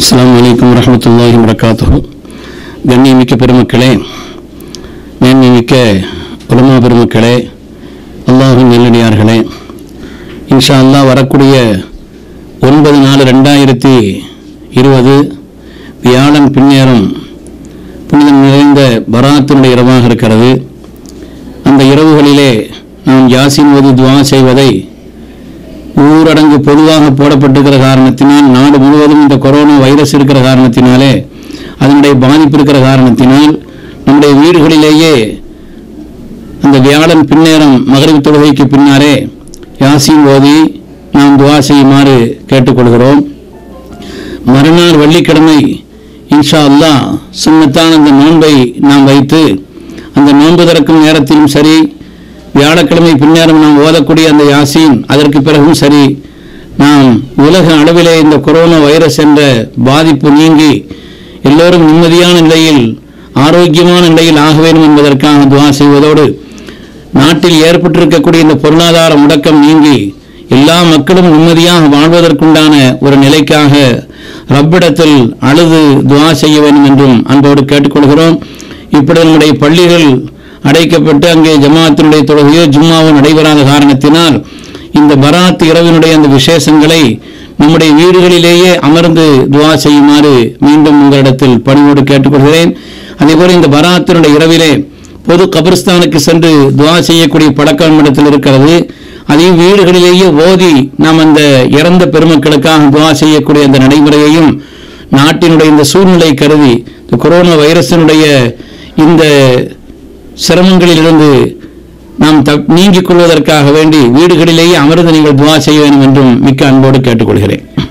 அஸ்ஸலாமு அலைக்கும் வரஹ்மத்துல்லாஹி வரகாத்துஹு கண்ணியமிக்க பெருமக்களே மேன்மைமிக்க உலமா பெருமக்களே அல்லாஹின் நல்லடியார்களே இன்ஷா அல்லாஹ் வரக்கூடிய ஒன்பது நாலு ரெண்டாயிரத்தி இருபது வியாழன் பின்னேரம் புனிதம் நிறைந்த பராத்தினுடைய இரவாக இருக்கிறது அந்த இரவுகளிலே நாம் யாசின் ஓதி துவா செய்வதை ஊரடங்கு பொதுவாக போடப்பட்டிருக்கிற காரணத்தினால் நாடு முழுவதும் இந்த கொரோனா வைரஸ் இருக்கிற காரணத்தினாலே அதனுடைய பாதிப்பு இருக்கிற காரணத்தினால் நம்முடைய வீடுகளிலேயே அந்த வியாழன் பின்னேரம் மகரிப் தொழுகைக்கு பின்னாலே யாசின் ஓதி நாம் துவா செய்யுமாறு கேட்டுக்கொள்கிறோம் மறுநாள் வெள்ளிக்கிழமை இன்ஷா அல்லாஹ் சுன்னத்தான அந்த நோன்பை நாம் வைத்து அந்த நோன்பு திறக்கும் நேரத்திலும் சரி வியாழக்கிழமை பின்னேரம் நாம் ஓதக்கூடிய அந்த யாசீன் அதற்கு பிறகும் சரி நாம் உலக அளவிலே இந்த கொரோனா வைரஸ் என்ற பாதிப்பு நீங்கி எல்லோரும் நிம்மதியான நிலையில் ஆரோக்கியமான நிலையில் ஆக வேண்டும் என்பதற்காக துவா செய்வதோடு நாட்டில் ஏற்பட்டிருக்கக்கூடிய இந்த பொருளாதார முடக்கம் நீங்கி எல்லா மக்களும் நிம்மதியாக வாழ்வதற்குண்டான ஒரு நிலைக்காக ரப்பிடத்தில் அழுது துவா செய்ய வேண்டும் என்றும் அன்போடு கேட்டுக்கொள்கிறோம் இப்படி நம்முடைய பள்ளிகள் அடைக்கப்பட்டு அங்கே ஜமாத்தினுடைய தொழுகையோ ஜும்மாவோ நடைபெறாத காரணத்தினால் இந்த பராத் இரவினுடைய அந்த விசேஷங்களை நம்முடைய வீடுகளிலேயே அமர்ந்து துவா செய்யுமாறு மீண்டும் உங்களிடத்தில் பணிவோடு கேட்டுக்கொள்கிறேன் அதேபோல இந்த பராத்தினுடைய இரவிலே பொது கபிரஸ்தானுக்கு சென்று துவா செய்யக்கூடிய பழக்கம் இடத்தில் இருக்கிறது அதையும் வீடுகளிலேயே ஓதி நாம் அந்த இறந்த பெருமக்களுக்காக துவா செய்யக்கூடிய அந்த நடைமுறையையும் நாட்டினுடைய இந்த சூழ்நிலை கருதி இந்த கொரோனா வைரஸினுடைய இந்த சிரமங்களிலிருந்து நாம் தப் நீங்கிக் கொள்வதற்காக வேண்டி வீடுகளிலேயே அமர்ந்து நீங்கள் துவா செய்ய வேண்டும் என்றும் மிக்க அன்போடு கேட்டுக்கொள்கிறேன்